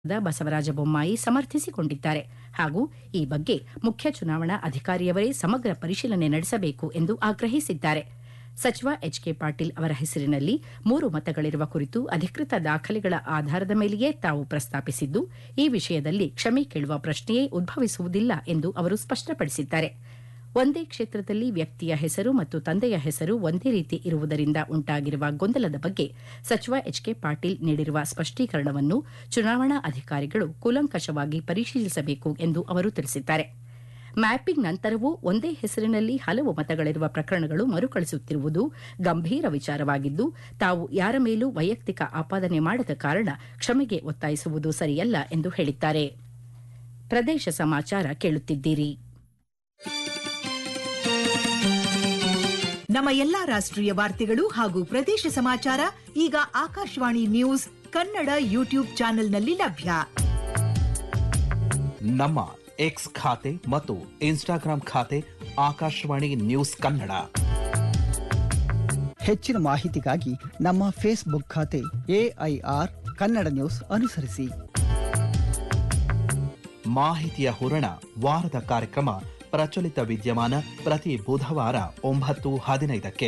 ಬಸವರಾಜ ಬೊಮ್ಮಾಯಿ ಸಮರ್ಥಿಸಿಕೊಂಡಿದ್ದಾರೆ ಹಾಗೂ ಈ ಬಗ್ಗೆ ಮುಖ್ಯ ಚುನಾವಣಾ ಅಧಿಕಾರಿಯವರೇ ಸಮಗ್ರ ಪರಿಶೀಲನೆ ನಡೆಸಬೇಕು ಎಂದು ಆಗ್ರಹಿಸಿದ್ದಾರೆ ಸಚಿವ ಎಚ್ ಕೆ ಪಾಟೀಲ್ ಅವರ ಹೆಸರಿನಲ್ಲಿ ಮೂರು ಮತಗಳಿರುವ ಕುರಿತು ಅಧಿಕೃತ ದಾಖಲೆಗಳ ಆಧಾರದ ಮೇಲೆಯೇ ತಾವು ಪ್ರಸ್ತಾಪಿಸಿದ್ದು ಈ ವಿಷಯದಲ್ಲಿ ಕ್ಷಮೆ ಕೇಳುವ ಪ್ರಶ್ನೆಯೇ ಉದ್ಭವಿಸುವುದಿಲ್ಲ ಎಂದು ಅವರು ಸ್ಪಷ್ಟಪಡಿಸಿದ್ದಾರೆ ಒಂದೇ ಕ್ಷೇತ್ರದಲ್ಲಿ ವ್ಯಕ್ತಿಯ ಹೆಸರು ಮತ್ತು ತಂದೆಯ ಹೆಸರು ಒಂದೇ ರೀತಿ ಇರುವುದರಿಂದ ಉಂಟಾಗಿರುವ ಗೊಂದಲದ ಬಗ್ಗೆ ಸಚಿವ ಎಚ್ ಕೆ ಪಾಟೀಲ್ ನೀಡಿರುವ ಸ್ಪಷ್ಟೀಕರಣವನ್ನು ಚುನಾವಣಾ ಅಧಿಕಾರಿಗಳು ಕೂಲಂಕಷವಾಗಿ ಪರಿಶೀಲಿಸಬೇಕು ಎಂದು ಅವರು ತಿಳಿಸಿದ್ದಾರೆ ಮ್ಯಾಪಿಂಗ್ ನಂತರವೂ ಒಂದೇ ಹೆಸರಿನಲ್ಲಿ ಹಲವು ಮತಗಳಿರುವ ಪ್ರಕರಣಗಳು ಮರುಕಳಿಸುತ್ತಿರುವುದು ಗಂಭೀರ ವಿಚಾರವಾಗಿದ್ದು ತಾವು ಯಾರ ಮೇಲೂ ವೈಯಕ್ತಿಕ ಆಪಾದನೆ ಮಾಡದ ಕಾರಣ ಕ್ಷಮೆಗೆ ಒತ್ತಾಯಿಸುವುದು ಸರಿಯಲ್ಲ ಎಂದು ಹೇಳಿದ್ದಾರೆ ಪ್ರದೇಶ ಸಮಾಚಾರ ಕೇಳುತ್ತಿದ್ದೀರಿ ನಮ್ಮ ಎಲ್ಲಾ ರಾಷ್ಟ್ರೀಯ ವಾರ್ತೆಗಳು ಹಾಗೂ ಪ್ರದೇಶ ಸಮಾಚಾರ ಈಗ ಆಕಾಶವಾಣಿ ನ್ಯೂಸ್ ಕನ್ನಡ ಯೂಟ್ಯೂಬ್ ಚಾನೆಲ್ನಲ್ಲಿ ಲಭ್ಯ ನಮ್ಮ ಎಕ್ಸ್ ಖಾತೆ ಮತ್ತು ಇನ್ಸ್ಟಾಗ್ರಾಂ ಖಾತೆ ಆಕಾಶವಾಣಿ ನ್ಯೂಸ್ ಕನ್ನಡ ಹೆಚ್ಚಿನ ಮಾಹಿತಿಗಾಗಿ ನಮ್ಮ ಫೇಸ್ಬುಕ್ ಖಾತೆ ಎಐಆರ್ ಕನ್ನಡ ನ್ಯೂಸ್ ಅನುಸರಿಸಿ ಮಾಹಿತಿಯ ಹೂರಣ ವಾರದ ಕಾರ್ಯಕ್ರಮ ಪ್ರಚಲಿತ ವಿದ್ಯಮಾನ ಪ್ರತಿ ಬುಧವಾರ ಒಂಬತ್ತು ಹದಿನೈದಕ್ಕೆ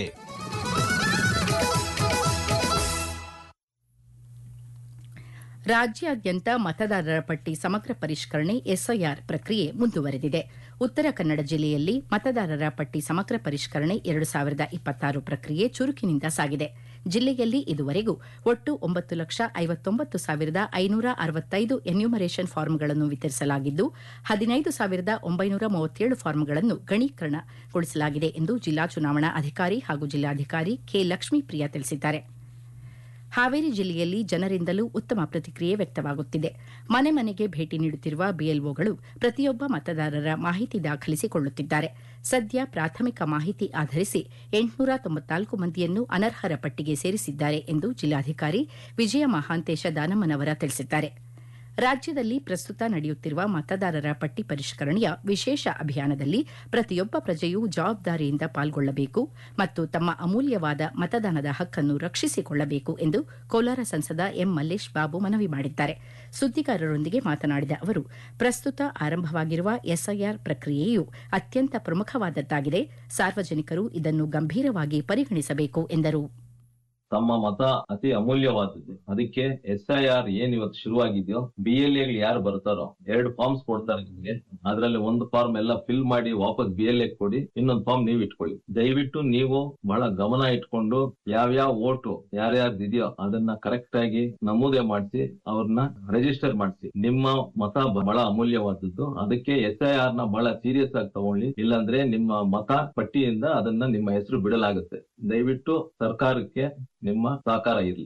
ರಾಜ್ಯಾದ್ಯಂತ ಮತದಾರರ ಪಟ್ಟಿ ಸಮಗ್ರ ಪರಿಷ್ಕರಣೆ ಎಸ್ಐಆರ್ ಪ್ರಕ್ರಿಯೆ ಮುಂದುವರೆದಿದೆ ಉತ್ತರ ಕನ್ನಡ ಜಿಲ್ಲೆಯಲ್ಲಿ ಮತದಾರರ ಪಟ್ಟಿ ಸಮಗ್ರ ಪರಿಷ್ಕರಣೆ ಎರಡು ಸಾವಿರದ ಇಪ್ಪತ್ತಾರು ಪ್ರಕ್ರಿಯೆ ಚುರುಕಿನಿಂದ ಸಾಗಿದೆ ಜಿಲ್ಲೆಯಲ್ಲಿ ಇದುವರೆಗೂ ಒಟ್ಟು ಒಂಬತ್ತು ಲಕ್ಷ ಐವತ್ತೊಂಬತ್ತು ಸಾವಿರದ ಐನೂರ ಅರವತ್ತೈದು ಎನ್ಯುಮರೇಷನ್ ಫಾರ್ಮ್ಗಳನ್ನು ವಿತರಿಸಲಾಗಿದ್ದು ಹದಿನೈದು ಸಾವಿರದ ಒಂಬೈನೂರ ಮೂವತ್ತೇಳು ಫಾರ್ಮ್ಗಳನ್ನು ಗಣೀಕರಣಗೊಳಿಸಲಾಗಿದೆ ಎಂದು ಜಿಲ್ಲಾ ಚುನಾವಣಾ ಅಧಿಕಾರಿ ಹಾಗೂ ಜಿಲ್ಲಾಧಿಕಾರಿ ಕೆ ಲಕ್ಷ್ಮೀಪ್ರಿಯಾ ತಿಳಿಸಿದ್ದಾರೆ ಹಾವೇರಿ ಜಿಲ್ಲೆಯಲ್ಲಿ ಜನರಿಂದಲೂ ಉತ್ತಮ ಪ್ರತಿಕ್ರಿಯೆ ವ್ಯಕ್ತವಾಗುತ್ತಿದೆ ಮನೆ ಮನೆಗೆ ಭೇಟಿ ನೀಡುತ್ತಿರುವ ಬಿಎಲ್ಒಗಳು ಪ್ರತಿಯೊಬ್ಬ ಮತದಾರರ ಮಾಹಿತಿ ದಾಖಲಿಸಿಕೊಳ್ಳುತ್ತಿದ್ದಾರೆ ಸದ್ಯ ಪ್ರಾಥಮಿಕ ಮಾಹಿತಿ ಆಧರಿಸಿ ಎಂಟುನೂರ ತೊಂಬತ್ನಾಲ್ಕು ಮಂದಿಯನ್ನು ಅನರ್ಹರ ಪಟ್ಟಿಗೆ ಸೇರಿಸಿದ್ದಾರೆ ಎಂದು ಜಿಲ್ಲಾಧಿಕಾರಿ ವಿಜಯ ಮಹಾಂತೇಶ ದಾನಮ್ಮನವರ ತಿಳಿಸಿದ್ದಾರೆ ರಾಜ್ಯದಲ್ಲಿ ಪ್ರಸ್ತುತ ನಡೆಯುತ್ತಿರುವ ಮತದಾರರ ಪಟ್ಟಿ ಪರಿಷ್ಕರಣೆಯ ವಿಶೇಷ ಅಭಿಯಾನದಲ್ಲಿ ಪ್ರತಿಯೊಬ್ಬ ಪ್ರಜೆಯೂ ಜವಾಬ್ದಾರಿಯಿಂದ ಪಾಲ್ಗೊಳ್ಳಬೇಕು ಮತ್ತು ತಮ್ಮ ಅಮೂಲ್ಯವಾದ ಮತದಾನದ ಹಕ್ಕನ್ನು ರಕ್ಷಿಸಿಕೊಳ್ಳಬೇಕು ಎಂದು ಕೋಲಾರ ಸಂಸದ ಎಂ ಮಲ್ಲೇಶ್ ಬಾಬು ಮನವಿ ಮಾಡಿದ್ದಾರೆ ಸುದ್ದಿಗಾರರೊಂದಿಗೆ ಮಾತನಾಡಿದ ಅವರು ಪ್ರಸ್ತುತ ಆರಂಭವಾಗಿರುವ ಎಸ್ಐಆರ್ ಪ್ರಕ್ರಿಯೆಯು ಅತ್ಯಂತ ಪ್ರಮುಖವಾದದ್ದಾಗಿದೆ ಸಾರ್ವಜನಿಕರು ಇದನ್ನು ಗಂಭೀರವಾಗಿ ಪರಿಗಣಿಸಬೇಕು ಎಂದರು ತಮ್ಮ ಮತ ಅತಿ ಅಮೂಲ್ಯವಾದದ್ದು ಅದಕ್ಕೆ ಎಸ್ ಐ ಆರ್ ಏನ್ ಇವತ್ತು ಶುರುವಾಗಿದೆಯೋ ಬಿ ಎಲ್ ಎ ಯಾರು ಬರ್ತಾರೋ ಎರಡು ಫಾರ್ಮ್ಸ್ ಕೊಡ್ತಾರೆ ನಿಮ್ಗೆ ಅದ್ರಲ್ಲಿ ಒಂದು ಫಾರ್ಮ್ ಎಲ್ಲ ಫಿಲ್ ಮಾಡಿ ವಾಪಸ್ ಬಿ ಎಲ್ ಎ ಕೊಡಿ ಇನ್ನೊಂದು ಫಾರ್ಮ್ ನೀವು ಇಟ್ಕೊಳ್ಳಿ ದಯವಿಟ್ಟು ನೀವು ಬಹಳ ಗಮನ ಇಟ್ಕೊಂಡು ಯಾವ್ಯಾವ ಓಟು ಯಾರ್ಯಾರ್ದು ಇದೆಯೋ ಅದನ್ನ ಕರೆಕ್ಟ್ ಆಗಿ ನಮೂದೆ ಮಾಡಿಸಿ ಅವ್ರನ್ನ ರಿಜಿಸ್ಟರ್ ಮಾಡಿಸಿ ನಿಮ್ಮ ಮತ ಬಹಳ ಅಮೂಲ್ಯವಾದದ್ದು ಅದಕ್ಕೆ ಎಸ್ ಐ ಆರ್ ನ ಬಹಳ ಸೀರಿಯಸ್ ಆಗಿ ತಗೊಳ್ಳಿ ಇಲ್ಲಾಂದ್ರೆ ನಿಮ್ಮ ಮತ ಪಟ್ಟಿಯಿಂದ ಅದನ್ನ ನಿಮ್ಮ ಹೆಸರು ಬಿಡಲಾಗುತ್ತೆ ದಯವಿಟ್ಟು ಸರ್ಕಾರಕ್ಕೆ ನಿಮ್ಮ ಸಹಕಾರ ಇರಲಿ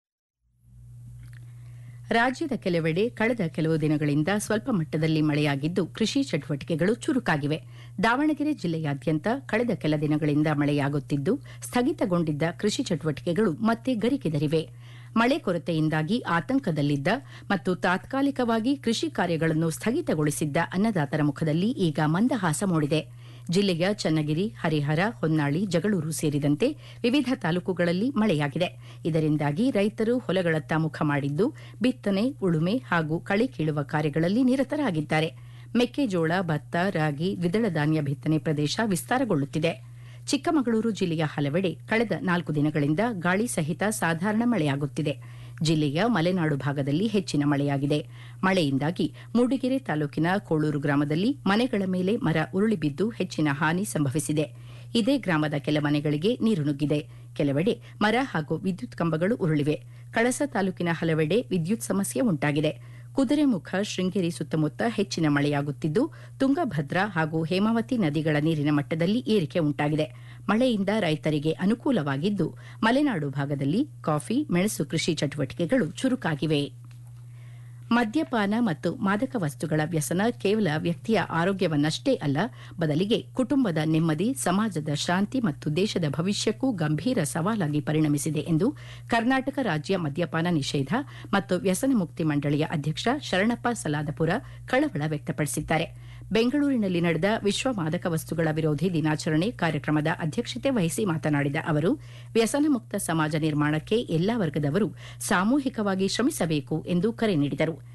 ರಾಜ್ಯದ ಕೆಲವೆಡೆ ಕಳೆದ ಕೆಲವು ದಿನಗಳಿಂದ ಸ್ವಲ್ಪ ಮಟ್ಟದಲ್ಲಿ ಮಳೆಯಾಗಿದ್ದು ಕೃಷಿ ಚಟುವಟಿಕೆಗಳು ಚುರುಕಾಗಿವೆ ದಾವಣಗೆರೆ ಜಿಲ್ಲೆಯಾದ್ಯಂತ ಕಳೆದ ಕೆಲ ದಿನಗಳಿಂದ ಮಳೆಯಾಗುತ್ತಿದ್ದು ಸ್ಥಗಿತಗೊಂಡಿದ್ದ ಕೃಷಿ ಚಟುವಟಿಕೆಗಳು ಮತ್ತೆ ಗರಿಗೆದರಿವೆ ಮಳೆ ಕೊರತೆಯಿಂದಾಗಿ ಆತಂಕದಲ್ಲಿದ್ದ ಮತ್ತು ತಾತ್ಕಾಲಿಕವಾಗಿ ಕೃಷಿ ಕಾರ್ಯಗಳನ್ನು ಸ್ಥಗಿತಗೊಳಿಸಿದ್ದ ಅನ್ನದಾತರ ಮುಖದಲ್ಲಿ ಈಗ ಮಂದಹಾಸ ಮೂಡಿದೆ ಜಿಲ್ಲೆಯ ಚನ್ನಗಿರಿ ಹರಿಹರ ಹೊನ್ನಾಳಿ ಜಗಳೂರು ಸೇರಿದಂತೆ ವಿವಿಧ ತಾಲೂಕುಗಳಲ್ಲಿ ಮಳೆಯಾಗಿದೆ ಇದರಿಂದಾಗಿ ರೈತರು ಹೊಲಗಳತ್ತ ಮುಖ ಮಾಡಿದ್ದು ಬಿತ್ತನೆ ಉಳುಮೆ ಹಾಗೂ ಕಳೆ ಕೀಳುವ ಕಾರ್ಯಗಳಲ್ಲಿ ನಿರತರಾಗಿದ್ದಾರೆ ಮೆಕ್ಕೆಜೋಳ ಭತ್ತ ರಾಗಿ ದ್ವಿದಳ ಧಾನ್ಯ ಬಿತ್ತನೆ ಪ್ರದೇಶ ವಿಸ್ತಾರಗೊಳ್ಳುತ್ತಿದೆ ಚಿಕ್ಕಮಗಳೂರು ಜಿಲ್ಲೆಯ ಹಲವೆಡೆ ಕಳೆದ ನಾಲ್ಕು ದಿನಗಳಿಂದ ಗಾಳಿ ಸಹಿತ ಸಾಧಾರಣ ಮಳೆಯಾಗುತ್ತಿದೆ ಜಿಲ್ಲೆಯ ಮಲೆನಾಡು ಭಾಗದಲ್ಲಿ ಹೆಚ್ಚಿನ ಮಳೆಯಾಗಿದೆ ಮಳೆಯಿಂದಾಗಿ ಮೂಡಿಗೆರೆ ತಾಲೂಕಿನ ಕೋಳೂರು ಗ್ರಾಮದಲ್ಲಿ ಮನೆಗಳ ಮೇಲೆ ಮರ ಉರುಳಿ ಬಿದ್ದು ಹೆಚ್ಚಿನ ಹಾನಿ ಸಂಭವಿಸಿದೆ ಇದೇ ಗ್ರಾಮದ ಕೆಲ ಮನೆಗಳಿಗೆ ನೀರು ನುಗ್ಗಿದೆ ಕೆಲವೆಡೆ ಮರ ಹಾಗೂ ವಿದ್ಯುತ್ ಕಂಬಗಳು ಉರುಳಿವೆ ಕಳಸ ತಾಲೂಕಿನ ಹಲವೆಡೆ ವಿದ್ಯುತ್ ಸಮಸ್ಯೆ ಉಂಟಾಗಿದೆ ಕುದುರೆಮುಖ ಶೃಂಗೇರಿ ಸುತ್ತಮುತ್ತ ಹೆಚ್ಚಿನ ಮಳೆಯಾಗುತ್ತಿದ್ದು ತುಂಗಭದ್ರಾ ಹಾಗೂ ಹೇಮಾವತಿ ನದಿಗಳ ನೀರಿನ ಮಟ್ಟದಲ್ಲಿ ಏರಿಕೆ ಉಂಟಾಗಿದೆ ಮಳೆಯಿಂದ ರೈತರಿಗೆ ಅನುಕೂಲವಾಗಿದ್ದು ಮಲೆನಾಡು ಭಾಗದಲ್ಲಿ ಕಾಫಿ ಮೆಣಸು ಕೃಷಿ ಚಟುವಟಿಕೆಗಳು ಚುರುಕಾಗಿವೆ ಮದ್ಯಪಾನ ಮತ್ತು ಮಾದಕ ವಸ್ತುಗಳ ವ್ಯಸನ ಕೇವಲ ವ್ಯಕ್ತಿಯ ಆರೋಗ್ಯವನ್ನಷ್ಟೇ ಅಲ್ಲ ಬದಲಿಗೆ ಕುಟುಂಬದ ನೆಮ್ಮದಿ ಸಮಾಜದ ಶಾಂತಿ ಮತ್ತು ದೇಶದ ಭವಿಷ್ಯಕ್ಕೂ ಗಂಭೀರ ಸವಾಲಾಗಿ ಪರಿಣಮಿಸಿದೆ ಎಂದು ಕರ್ನಾಟಕ ರಾಜ್ಯ ಮದ್ಯಪಾನ ನಿಷೇಧ ಮತ್ತು ವ್ಯಸನ ಮುಕ್ತಿ ಮಂಡಳಿಯ ಅಧ್ಯಕ್ಷ ಶರಣಪ್ಪ ಸಲಾದಪುರ ಕಳವಳ ವ್ಯಕ್ತಪಡಿಸಿದ್ದಾರೆ ಬೆಂಗಳೂರಿನಲ್ಲಿ ನಡೆದ ವಿಶ್ವ ಮಾದಕ ವಸ್ತುಗಳ ವಿರೋಧಿ ದಿನಾಚರಣೆ ಕಾರ್ಯಕ್ರಮದ ಅಧ್ಯಕ್ಷತೆ ವಹಿಸಿ ಮಾತನಾಡಿದ ಅವರು ವ್ಯಸನ ಮುಕ್ತ ಸಮಾಜ ನಿರ್ಮಾಣಕ್ಕೆ ಎಲ್ಲಾ ವರ್ಗದವರು ಸಾಮೂಹಿಕವಾಗಿ ಶ್ರಮಿಸಬೇಕು ಎಂದು ಕರೆ ನೀಡಿದರು